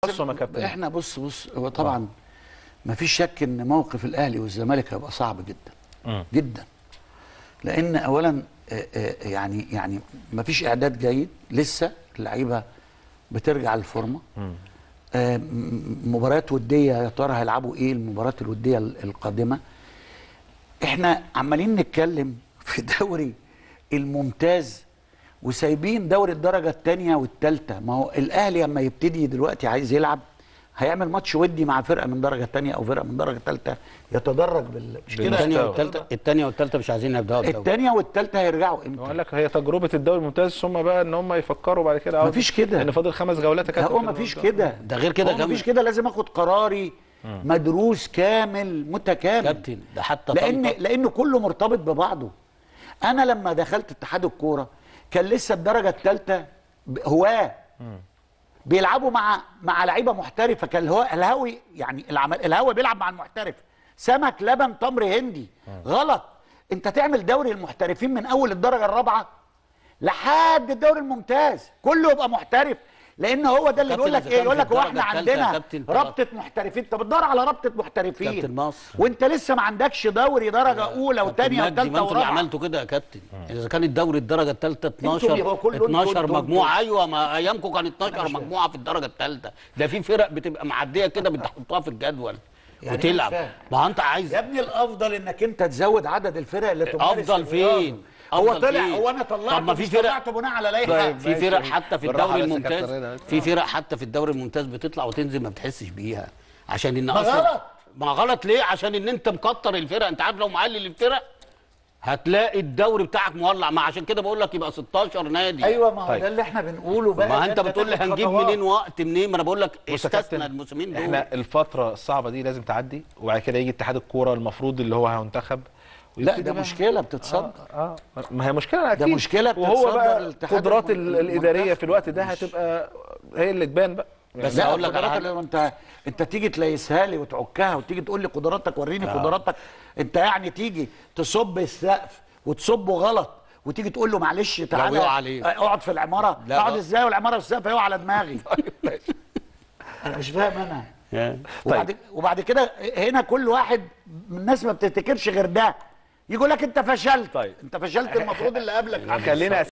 بصوا يا كابتن احنا بص بص هو طبعا ما فيش شك ان موقف الاهلي والزمالك هيبقى صعب جدا مم. جدا لان اولا آه، آه، يعني يعني ما فيش اعداد جيد لسه اللعيبه بترجع للفورمه آه، م- مباريات وديه يا ترى هيلعبوا ايه المباريات الوديه ال- القادمه احنا عمالين نتكلم في الدوري الممتاز وسايبين دوري الدرجه الثانيه والثالثه ما هو الاهلي لما يبتدي دلوقتي عايز يلعب هيعمل ماتش ودي مع فرقه من درجه ثانيه او فرقه من درجه ثالثه يتدرج بال... مش كده الثانية بالمستوى. والثالثة الثانية والثالثة مش عايزين يبدأوا بدوري الثانيه والثالثه هيرجعوا امتى قال لك هي تجربه الدوري الممتاز ثم بقى ان هم يفكروا بعد كده مفيش كده. ان فاضل خمس جولات يا كابتن هو في ما فيش الموضوع. كده ده غير كده هو ما كمان. فيش كده لازم اخد قراري مدروس كامل متكامل كابتن ده حتى لان طنطا. لان كله مرتبط ببعضه انا لما دخلت اتحاد الكوره كان لسه الدرجه الثالثه هواه بيلعبوا مع مع لعيبه محترفه كان الهوا الهوي يعني العمل الهوي بيلعب مع المحترف سمك لبن تمر هندي غلط انت تعمل دوري المحترفين من اول الدرجه الرابعه لحد الدوري الممتاز كله يبقى محترف لان هو ده اللي كابتن يقول لك إذا ايه كان يقول في لك هو الدرجة احنا التالتة يا عندنا كابتن رابطه محترفين انت بتدور على رابطه محترفين كابتن مصر. وانت لسه ما عندكش دوري درجه اولى وثانيه كابتن مجدي، وثالثه ما انتوا اللي ورابعه عملتوا كده يا كابتن اذا كان الدوري الدرجه الثالثه انتوا اللي هو 12 كل دول- 12 دول- مجموعه دول. ايوه ما ايامكم كان 12 مجموعه في الدرجه الثالثه ده في فرق بتبقى معديه كده بتحطها في الجدول يعني وتلعب أنا مش فاهم. ما انت عايز يا ابني الافضل انك انت تزود عدد الفرق اللي تمارس افضل الرياضة. فين هو أفضل طلع فين؟ هو انا طلعته طب ما في مش فرق طلعته بناء على لائحه طيب. في فرق حتى في بالراحة الدوري بس يا الممتاز كابتن رضا. في فرق حتى في الدوري الممتاز بتطلع وتنزل ما بتحسش بيها عشان ان ما اصلا غلط. ما غلط ليه عشان ان انت مكتر الفرق انت عارف لو معلل الفرق هتلاقي الدوري بتاعك مولع ما عشان كده بقول لك يبقى 16 نادي ايوه ما هو طيب. ده اللي احنا بنقوله بقى ما ده انت بتقول لي تاخد هنجيب خطوات. منين وقت منين ما انا بقول لك بص يا استثنى كابتن الموسمين دول احنا الفتره الصعبه دي لازم تعدي وبعد كده يجي اتحاد الكوره المفروض اللي هو هينتخب لا ويبتدي ده بقى- مشكله بتتصدر اه ما هي مشكله اكيد مشكلة وهو بتتصدر بقى الاتحاد القدرات الم- ال- الاداريه المنتخب. في الوقت ده هتبقى هي اللي تبان بقى بس لا هقول لك على قدرات حاجه اللي انت انت تيجي تليسها لي وتعكها وتيجي تقول لي قدراتك وريني قدراتك انت يعني تيجي تصب السقف وتصبه غلط وتيجي تقول له معلش تعالى وقع عليه. اه، اقعد في العماره لا، اقعد لا. ازاي والعماره والسقف هيقع على دماغي انا مش فاهم انا ها. وبعد وبعد كده هنا كل واحد من الناس ما بتفتكرش غير ده يقول لك انت فشلت طيب. انت فشلت المفروض اللي قبلك عمل. خلينا